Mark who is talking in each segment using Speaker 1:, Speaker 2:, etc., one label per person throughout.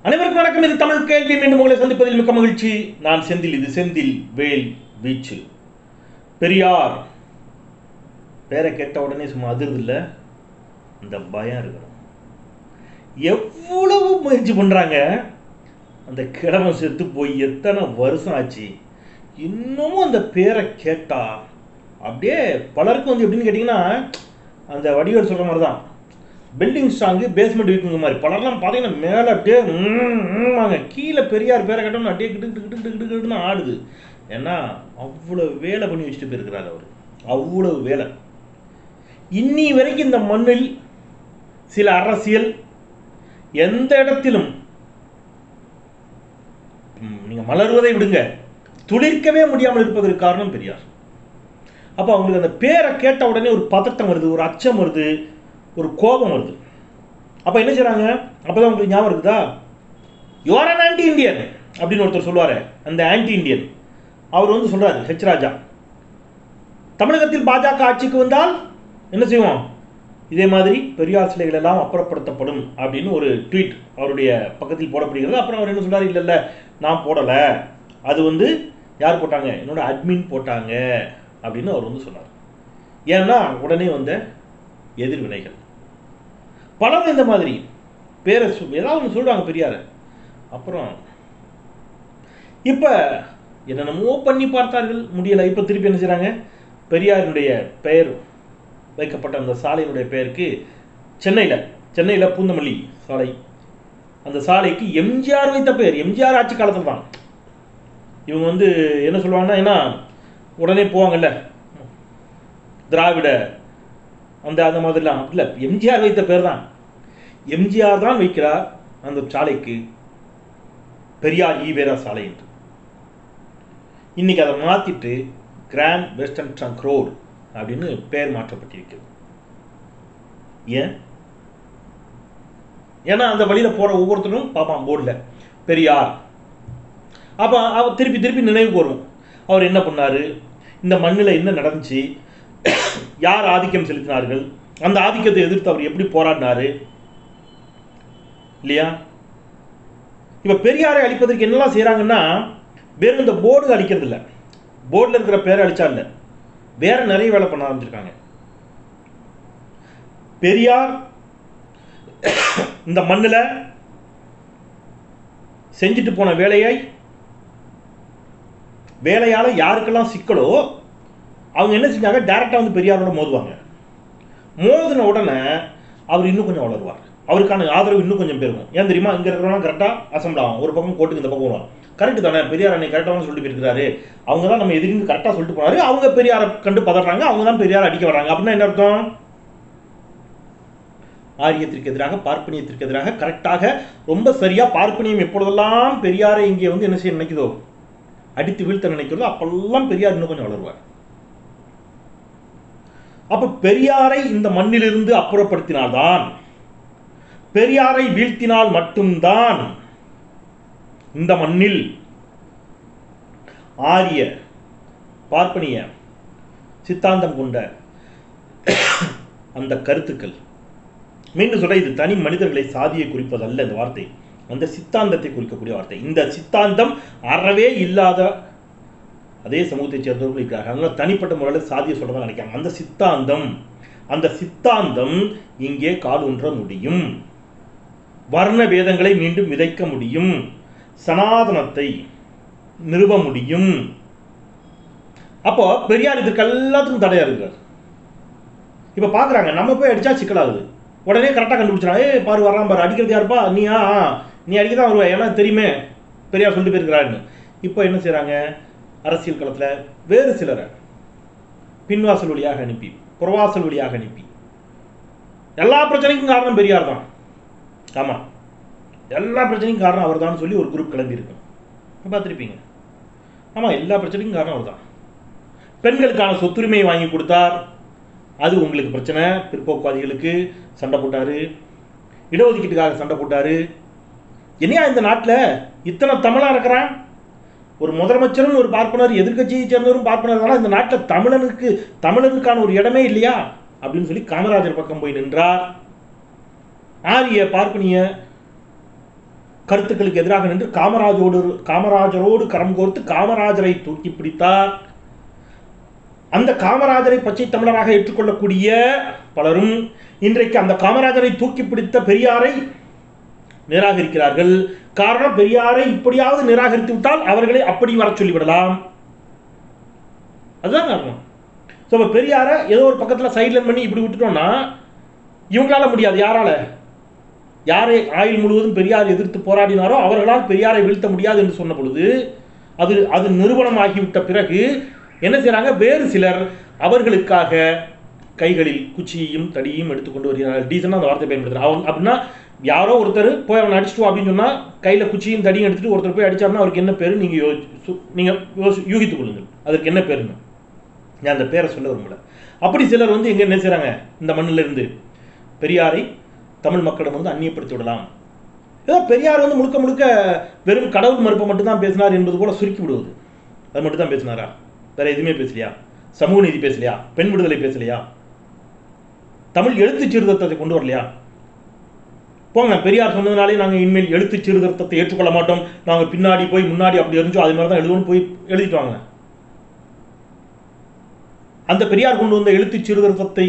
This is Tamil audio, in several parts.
Speaker 1: அனைவருக்கும் வணக்கம் இது தமிழ் கேள்வி மீண்டும் உங்களை சந்திப்பதில் மிக்க மகிழ்ச்சி நான் செந்தில் இது செந்தில் வேல் வீச்சு பெரியார் பேரை கேட்ட உடனே சும்மா அதிர்து இல்லை இந்த பயம் இருக்கணும் எவ்வளவு முயற்சி பண்றாங்க அந்த கிழமை செத்து போய் எத்தனை வருஷம் ஆச்சு இன்னமும் அந்த பேரை கேட்டா அப்படியே பலருக்கும் வந்து எப்படின்னு கேட்டிங்கன்னா அந்த வடிவேல் சொல்கிற மாதிரி தான் பில்டிங் ஸ்ட்ராங்கு பேஸ்மெண்ட் வீக்குங்க மாதிரி பலர்லாம் பார்த்தீங்கன்னா மேலே அப்படியே ம், ம்மாங்க கீழே பெரியார் பேரை கட்டணும் அப்படியே கிட்டு கிட்டு கிட்டு கிட்டு கிட்டுன்னு ஆடுது ஏன்னா அவ்வளோ வேலை பண்ணி வச்சுட்டு போயிருக்கிறார் அவர் அவ்வளவு வேலை இன்னி வரைக்கும் இந்த மண்ணில் சில அரசியல் எந்த இடத்திலும் ம், நீங்க மலர்வதை விடுங்க துளிர்க்கவே முடியாமல் இருப்பதற்கு காரணம் பெரியார் அப்போ அவங்களுக்கு அந்த பேரை கேட்ட உடனே ஒரு பதட்டம் வருது ஒரு அச்சம் வருது ஒரு கோபம் வருது அப்போ என்ன செய்றாங்க அப்பதான் உங்களுக்கு ஞாபகம் இருக்குதா யுவர் அன் ஆன்டி இந்தியன் அப்படின்னு ஒருத்தர் சொல்லுவாரு அந்த ஆன்டி இந்தியன் அவர் வந்து சொல்றாரு ஹெச் ராஜா தமிழகத்தில் பாஜக ஆட்சிக்கு வந்தால் என்ன செய்வோம் இதே மாதிரி பெரியார் சிலைகள் எல்லாம் அப்புறப்படுத்தப்படும் அப்படின்னு ஒரு ட்வீட் அவருடைய பக்கத்தில் போடப்படுகிறது அப்புறம் அவர் என்ன சொல்றாரு இல்ல இல்ல நான் போடல அது வந்து யார் போட்டாங்க என்னோட அட்மின் போட்டாங்க அப்படின்னு அவர் வந்து சொன்னார் ஏன்னா உடனே வந்த எதிர்வினைகள் பலரும் இந்த மாதிரி பேரை சொ- ஏதாவது ஒன்று சொல்றாங்க பெரியார் அப்புறம் இப்ப என்னென்னமோ பண்ணி பார்த்தார்கள் முடியல இப்ப திருப்பி என்ன செய்றாங்க பெரியாரினுடைய பெயர் வைக்கப்பட்ட அந்த சாலையினுடைய பெயருக்கு சென்னையில் சென்னையில் பூந்தமல்லி சாலை அந்த சாலைக்கு எம்ஜிஆர் வைத்த பெயர் எம்ஜிஆர் ஆட்சி காலத்தில் தான் இவங்க வந்து என்ன சொல்லுவாங்கன்னா ஏன்னா உடனே போவாங்கல்ல திராவிட அந்த அந்த மாதிரிலாம் இல்லை எம்ஜிஆர் வைத்த பேர் தான் எம்ஜிஆர் தான் வைக்கிறார் அந்த சாலைக்கு பெரியார் ஈவேரா சாலை என்று இன்னைக்கு அதை மாத்திட்டு கிராண்ட் வெஸ்டர்ன் ட்ரங்க் ரோடு அப்படின்னு பெயர் மாற்றப்பட்டிருக்கிறது ஏன் ஏன்னா அந்த வழியில போற ஒவ்வொருத்தரும் பார்ப்பான் போர்டில் பெரியார் அப்போ அவர் திருப்பி திருப்பி நினைவுக்கு வரும் அவர் என்ன பண்ணாரு இந்த மண்ணில் என்ன நடந்துச்சு யார் ஆதிக்கம் செலுத்தினார்கள் அந்த ஆதிக்கத்தை எதிர்த்து அவர் எப்படி போராடினாரு இல்லையா இப்ப பெரியாரை அழிப்பதற்கு என்னெல்லாம் செய்றாங்கன்னா வெறும் இந்த போர்டு அழிக்கிறது இல்ல போர்டில் இருக்கிற பேரை அழிச்சா இல்ல வேற நிறைய வேலை பண்ண ஆரம்பிச்சிருக்காங்க பெரியார் இந்த மண்ணுல செஞ்சுட்டு போன வேலையை வேலையால யாருக்கெல்லாம் சிக்கலோ அவங்க என்ன செஞ்சாங்க டைரக்டா வந்து பெரியாரோட மோதுவாங்க மோதின உடனே அவர் இன்னும் கொஞ்சம் வளருவார் அவருக்கான ஆதரவு இன்னும் கொஞ்சம் பெருகும் ஏன் தெரியுமா இங்க இருக்கிறவங்க கரெக்டா அசம்பிள் ஆகும் ஒரு பக்கம் கோட்டுக்கு இந்த பக்கம் வருவாங்க கரெக்ட் தானே பெரியார் அன்னை கரெக்டாக சொல்லிட்டு போயிருக்காரு அவங்க தான் நம்ம எதிர்க்கு கரெக்டாக சொல்லிட்டு போனாரு அவங்க பெரியாரை கண்டு பதறாங்க அவங்க தான் பெரியார் அடிக்க வராங்க அப்படின்னா என்ன அர்த்தம் ஆரியத்திற்கு எதிராக பார்ப்பனியத்திற்கு எதிராக கரெக்டாக ரொம்ப சரியா பார்ப்பனியம் எப்பொழுதெல்லாம் பெரியாரை இங்கே வந்து என்ன செய்ய நினைக்குதோ அடித்து வீழ்த்த நினைக்கிறதோ அப்பெல்லாம் பெரியார் இன்னும் கொஞ்சம் வளருவார் அப்ப பெரியாரை இந்த மண்ணிலிருந்து அப்புறப்படுத்தினால்தான் பெரியாரை வீழ்த்தினால் மட்டும்தான் இந்த மண்ணில் ஆரிய பார்ப்பனிய சித்தாந்தம் கொண்ட அந்த கருத்துக்கள் மீண்டும் சொல்ற இது தனி மனிதர்களை சாதியை குறிப்பதல்ல இந்த வார்த்தை அந்த சித்தாந்தத்தை குறிக்கக்கூடிய வார்த்தை இந்த சித்தாந்தம் அறவே இல்லாத அதே சமூகத்தைச் சேர்ந்தவர்கள் இருக்கிறார்கள் அவங்க தனிப்பட்ட முறையில் சாதியை சொல்றதா நினைக்கிறாங்க அந்த சித்தாந்தம் அந்த சித்தாந்தம் இங்கே கால் ஊன்ற முடியும் வர்ண வேதங்களை மீண்டும் விதைக்க முடியும் சனாதனத்தை நிறுவ முடியும் அப்போ பெரியார் இதுக்கு எல்லாத்துக்கும் தடையா இருக்கிறார் இப்ப பாக்குறாங்க நம்ம போய் அடிச்சா சிக்கலாகுது உடனே கரெக்டாக கண்டுபிடிச்சான் ஏ பாரு வர்றான் பாரு அடிக்கிறது யாருப்பா நீயா ஆ, நீ அடிக்க தான் வருவ ஏன்னா தெரியுமே பெரியார் சொல்லிட்டு போயிருக்கிறாருன்னு இப்போ என்ன செய்றாங்க அரசியல் களத்துல வேறு சிலரை பின்வாசல் வழியாக அனுப்பி புறவாசல் வழியாக அனுப்பி எல்லா பிரச்சனைக்கும் காரணம் பெரியார் தான் ஆமா எல்லா பிரச்சனைக்கும் காரணம் அவர் தான் சொல்லி ஒரு குரூப் கிளம்பி இருக்கும் பார்த்துருப்பீங்க ஆமா எல்லா பிரச்சனைக்கும் காரணம் அவர் தான் பெண்களுக்கான சொத்துரிமையை வாங்கி கொடுத்தார் அது உங்களுக்கு பிரச்சனை பிற்போக்குவாதிகளுக்கு சண்டை போட்டாரு இடஒதுக்கீட்டுக்காக சண்டை போட்டாரு என்னையா இந்த நாட்டில் இத்தனை தமிழா இருக்கிறான் ஒரு முதலமைச்சரும் ஒரு பார்ப்பனர் எதிர்க்கட்சியை சேர்ந்தவரும் பார்ப்பனர் தானே இந்த நாட்டில் தமிழனுக்கு தமிழனுக்கான ஒரு இடமே இல்லையா அப்படின்னு சொல்லி காமராஜர் பக்கம் போய் நின்றார் ஆரிய பார்ப்பனிய கருத்துக்களுக்கு எதிராக நின்று காமராஜோடு காமராஜரோடு கரம் கோர்த்து காமராஜரை தூக்கி பிடித்தார் அந்த காமராஜரை பச்சை தமிழராக ஏற்றுக்கொள்ளக்கூடிய பலரும் இன்றைக்கு அந்த காமராஜரை தூக்கி பிடித்த பெரியாரை நிராகரிக்கிறார்கள் காரணம் பெரியாரை இப்படியாவது நிராகரித்து விட்டால் அவர்களை அப்படி வர சொல்லிவிடலாம் அதுதான் காரணம் ஸோ இப்போ பெரியாரை ஏதோ ஒரு பக்கத்தில் சைட்லைன் பண்ணி இப்படி விட்டுட்டோம்னா இவங்களால முடியாது யாரால யாரை ஆயுள் முழுவதும் பெரியார் எதிர்த்து போராடினாரோ அவர்களால் பெரியாரை வீழ்த்த முடியாது என்று சொன்ன பொழுது அது அது நிறுவனமாகிவிட்ட பிறகு என்ன செய்றாங்க வேறு சிலர் அவர்களுக்காக கைகளில் குச்சியையும் தடியையும் எடுத்துக்கொண்டு வருகிறார்கள் டீசனாக அந்த வார்த்தை பயன்படுத்துறாங்க அவங்க அப்படின்னா யாரோ ஒருத்தர் போய் அவனை அடிச்சுட்டு அப்படின்னு சொன்னால் கையில் குச்சியும் தடியும் எடுத்துட்டு ஒருத்தர் போய் அடிச்சாருன்னா அவருக்கு என்ன பேர் நீங்கள் யோ சு- நீங்கள் யோசி யூகித்துக் கொள்ளுங்கள் அதற்கு என்ன பேருன்னு நான் அந்த பேரை சொல்ல விரும்பல அப்படி சிலர் வந்து எங்க என்ன செய்றாங்க இந்த மண்ணில் இருந்து பெரியாரை தமிழ் மக்களிடம் வந்து அந்நியப்படுத்தி விடலாம் ஏதோ பெரியார் வந்து முழுக்க முழுக்க வெறும் கடவுள் மறுப்பை மட்டும்தான் பேசினார் என்பது போல சுருக்கி விடுவது அது மட்டும் தான் பேசினாரா வேற எதுவுமே பேசலையா சமூக நீதி பேசலையா பெண் விடுதலை பேசலையா தமிழ் எழுத்து சீர்திருத்தத்தை கொண்டு வரலையா போங்க பெரியார் சொன்னதுனாலே நாங்கள் இனிமேல் எழுத்து சீர்திருத்தத்தை ஏற்றுக்கொள்ள மாட்டோம் நாங்கள் பின்னாடி போய் முன்னாடி அப்படி இருந்துச்சோ அது மாதிரி தான் எழுதுவோம்னு போய் எழுதிட்டு வாங்க அந்த பெரியார் கொண்டு வந்த எழுத்து சீர்திருத்தத்தை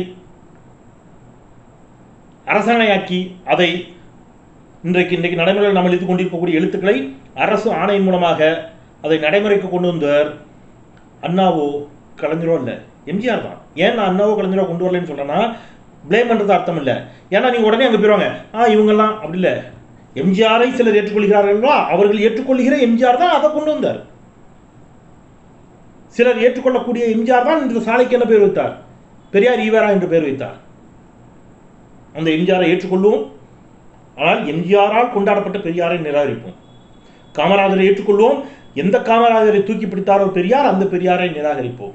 Speaker 1: அரசாணையாக்கி அதை இன்றைக்கு இன்றைக்கு நடைமுறையில் நாம் எழுதி கொண்டிருக்கக்கூடிய எழுத்துக்களை அரசு ஆணையின் மூலமாக அதை நடைமுறைக்கு கொண்டு வந்தவர் அண்ணாவோ கலைஞரோ இல்லை எம்ஜிஆர் தான் ஏன் நான் அண்ணாவோ கலைஞரோ கொண்டு வரலன்னு சொல்றேன்னா ப்ளேம் பண்ணுறது அர்த்தம் இல்லை ஏன்னா நீங்கள் உடனே அங்கே போயிடுவாங்க ஆ இவங்கெல்லாம் அப்படி இல்லை எம்ஜிஆரை சிலர் ஏற்றுக்கொள்கிறார்களோ அவர்கள் ஏற்றுக்கொள்கிற எம்ஜிஆர் தான் அதை கொண்டு வந்தார் சிலர் ஏற்றுக்கொள்ளக்கூடிய எம்ஜிஆர் தான் இந்த சாலைக்கு என்ன பேர் வைத்தார் பெரியார் ஈவேரா என்று பெயர் வைத்தார் அந்த எம்ஜிஆரை ஏற்றுக்கொள்வோம் ஆனால் எம்ஜிஆரால் கொண்டாடப்பட்ட பெரியாரை நிராகரிப்போம் காமராஜரை ஏற்றுக்கொள்வோம் எந்த காமராஜரை தூக்கி பிடித்தாரோ பெரியார் அந்த பெரியாரை நிராகரிப்போம்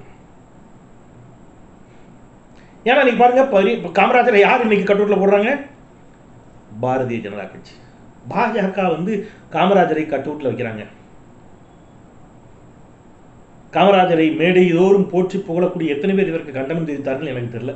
Speaker 1: ஏன்னா நீங்க பாருங்க பெரிய காமராஜரை யார் இன்னைக்கு கட்டூட்டில் போடுறாங்க பாரதிய ஜனதா கட்சி பாஜக வந்து காமராஜரை கட்டூட்டில் வைக்கிறாங்க காமராஜரை மேடை தோறும் போற்றி புகழக்கூடிய எத்தனை பேர் இதற்கு கண்டனம் தெரிவித்தார்கள் எனக்கு தெரியல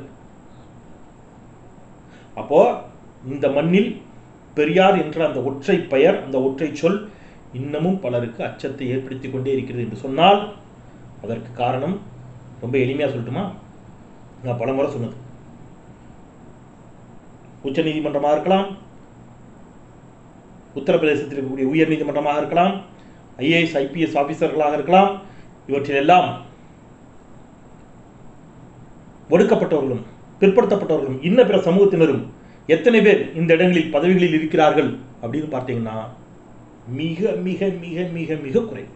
Speaker 1: அப்போ இந்த மண்ணில் பெரியார் என்ற அந்த ஒற்றை பெயர் அந்த ஒற்றை சொல் இன்னமும் பலருக்கு அச்சத்தை ஏற்படுத்தி கொண்டே இருக்கிறது என்று சொன்னால் அதற்கு காரணம் ரொம்ப எளிமையா சொல்லட்டுமா நான் பல முறை சொன்னது உச்ச நீதிமன்றமாக இருக்கலாம் உத்தரப்பிரதேசத்தில் இருக்கக்கூடிய உயர் நீதிமன்றமாக இருக்கலாம் ஐஏஎஸ் ஐபிஎஸ் ஆபீசர்களாக இருக்கலாம் இவற்றிலெல்லாம் ஒடுக்கப்பட்டவர்களும் பிற்படுத்தப்பட்டவர்களும் இன்ன பிற சமூகத்தினரும் எத்தனை பேர் இந்த இடங்களில் பதவிகளில் இருக்கிறார்கள் அப்படின்னு பார்த்தீங்கன்னா மிக மிக மிக மிக மிக குறைவு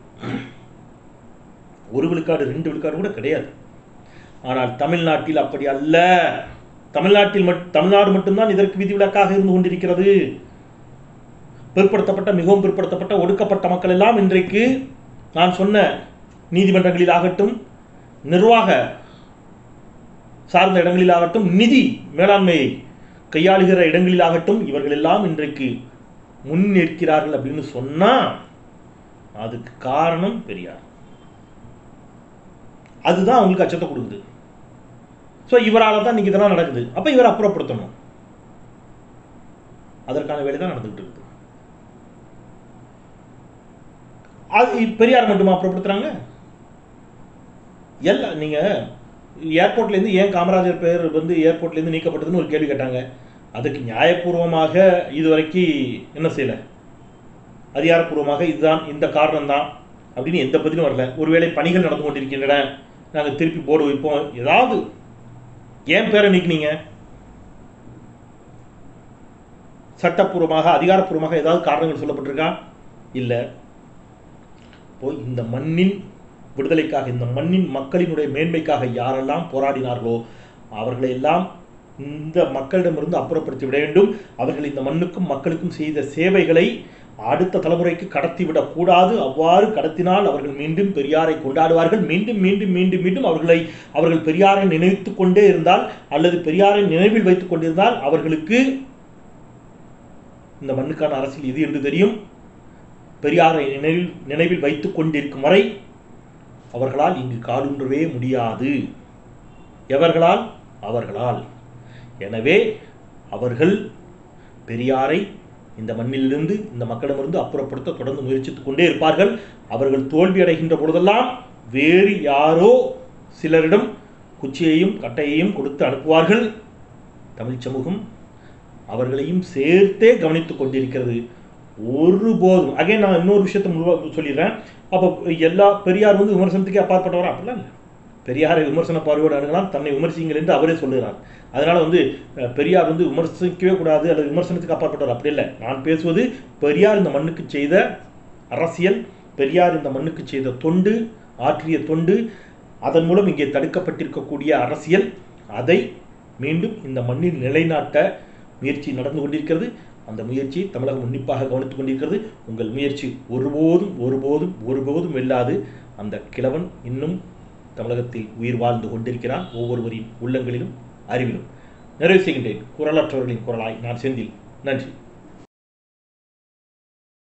Speaker 1: ஒரு விழுக்காடு ரெண்டு விழுக்காடு கூட கிடையாது ஆனால் தமிழ்நாட்டில் அப்படி அல்ல தமிழ்நாட்டில் மட் தமிழ்நாடு மட்டும்தான் இதற்கு விதிவிலக்காக இருந்து கொண்டிருக்கிறது பிற்படுத்தப்பட்ட மிகவும் பிற்படுத்தப்பட்ட ஒடுக்கப்பட்ட மக்கள் எல்லாம் இன்றைக்கு நான் சொன்ன நீதிமன்றங்களில் ஆகட்டும் நிர்வாக சார்ந்த இடங்களில் ஆகட்டும் நிதி மேலாண்மையை கையாளுகிற இடங்களில் ஆகட்டும் இவர்கள் எல்லாம் இன்றைக்கு முன் நிற்கிறார்கள் அப்படின்னு சொன்னா அதுக்கு காரணம் பெரியார் அதுதான் அவங்களுக்கு அச்சத்தை கொடுக்குது ஸோ இவரால் தான் இன்னைக்கு இதெல்லாம் நடக்குது அப்போ இவரை அப்புறப்படுத்தணும் அதற்கான வேலை தான் நடந்துகிட்டு இருக்குது அது பெரியார் மட்டுமா அப்புறப்படுத்துறாங்க எல்லாம் நீங்க ஏர்போர்ட்லேருந்து ஏன் காமராஜர் பெயர் வந்து ஏர்போர்ட்லேருந்து நீக்கப்பட்டதுன்னு ஒரு கேள்வி கேட்டாங்க அதுக்கு நியாயபூர்வமாக இதுவரைக்கும் என்ன செய்யல அதிகாரப்பூர்வமாக இதுதான் இந்த காரணம் தான் அப்படின்னு எந்த பதிலும் வரல ஒருவேளை பணிகள் நடந்து கொண்டிருக்கின்றன நாங்கள் திருப்பி போர்டு வைப்போம் ஏதாவது ஏன் பேரை நீக்கினீங்க சட்டப்பூர்வமாக அதிகாரப்பூர்வமாக ஏதாவது காரணங்கள் சொல்லப்பட்டிருக்கா இல்லை இப்போ இந்த மண்ணின் விடுதலைக்காக இந்த மண்ணின் மக்களினுடைய மேன்மைக்காக யாரெல்லாம் போராடினார்களோ அவர்களை எல்லாம் இந்த மக்களிடமிருந்து அப்புறப்படுத்தி விட வேண்டும் அவர்கள் இந்த மண்ணுக்கும் மக்களுக்கும் செய்த சேவைகளை அடுத்த தலைமுறைக்கு கடத்திவிடக் கூடாது அவ்வாறு கடத்தினால் அவர்கள் மீண்டும் பெரியாரை கொண்டாடுவார்கள் மீண்டும் மீண்டும் மீண்டும் மீண்டும் அவர்களை அவர்கள் பெரியாரை நினைத்துக் கொண்டே இருந்தால் அல்லது பெரியாரை நினைவில் வைத்துக் கொண்டிருந்தால் அவர்களுக்கு இந்த மண்ணுக்கான அரசியல் இது என்று தெரியும் பெரியாரை நினைவில் நினைவில் வைத்துக் கொண்டிருக்கும் வரை அவர்களால் இங்கு காலூன்றவே முடியாது எவர்களால் அவர்களால் எனவே அவர்கள் பெரியாரை இந்த மண்ணிலிருந்து இந்த மக்களிடமிருந்து அப்புறப்படுத்த தொடர்ந்து முயற்சித்துக் கொண்டே இருப்பார்கள் அவர்கள் தோல்வி அடைகின்ற பொழுதெல்லாம் வேறு யாரோ சிலரிடம் குச்சியையும் கட்டையையும் கொடுத்து அனுப்புவார்கள் தமிழ் சமூகம் அவர்களையும் சேர்த்தே கவனித்துக் கொண்டிருக்கிறது ஒருபோதும் அகைன் நான் இன்னொரு விஷயத்தை முழுவ சொல்லிடுறேன் அப்போ எல்லா பெரியார் வந்து விமர்சனத்துக்கே அப்பாற்பட்டவரா அப்படிலாம் இல்லை பெரியாரை விமர்சன பார்வையோடு அணுகலாம் தன்னை விமர்சிங்கள் என்று அவரே சொல்லுகிறார் அதனால வந்து அஹ், பெரியார் வந்து விமர்சிக்கவே கூடாது அல்லது விமர்சனத்துக்கு அப்பாற்பட்டவர் அப்படி இல்லை நான் பேசுவது பெரியார் இந்த மண்ணுக்கு செய்த அரசியல் பெரியார் இந்த மண்ணுக்கு செய்த தொண்டு ஆற்றிய தொண்டு அதன் மூலம் இங்கே தடுக்கப்பட்டிருக்கக்கூடிய அரசியல் அதை மீண்டும் இந்த மண்ணில் நிலைநாட்ட முயற்சி நடந்து கொண்டிருக்கிறது அந்த முயற்சியை தமிழகம் உன்னிப்பாக கவனித்துக் கொண்டிருக்கிறது உங்கள் முயற்சி ஒருபோதும் ஒருபோதும் ஒருபோதும் வெல்லாது அந்த கிழவன் இன்னும் தமிழகத்தில் உயிர் வாழ்ந்து கொண்டிருக்கிறான் ஒவ்வொருவரின் உள்ளங்களிலும் அறிவிலும் நிறைவு செய்கின்றேன் குரலற்றவர்களின் குரலாய் நான் செந்தில் நன்றி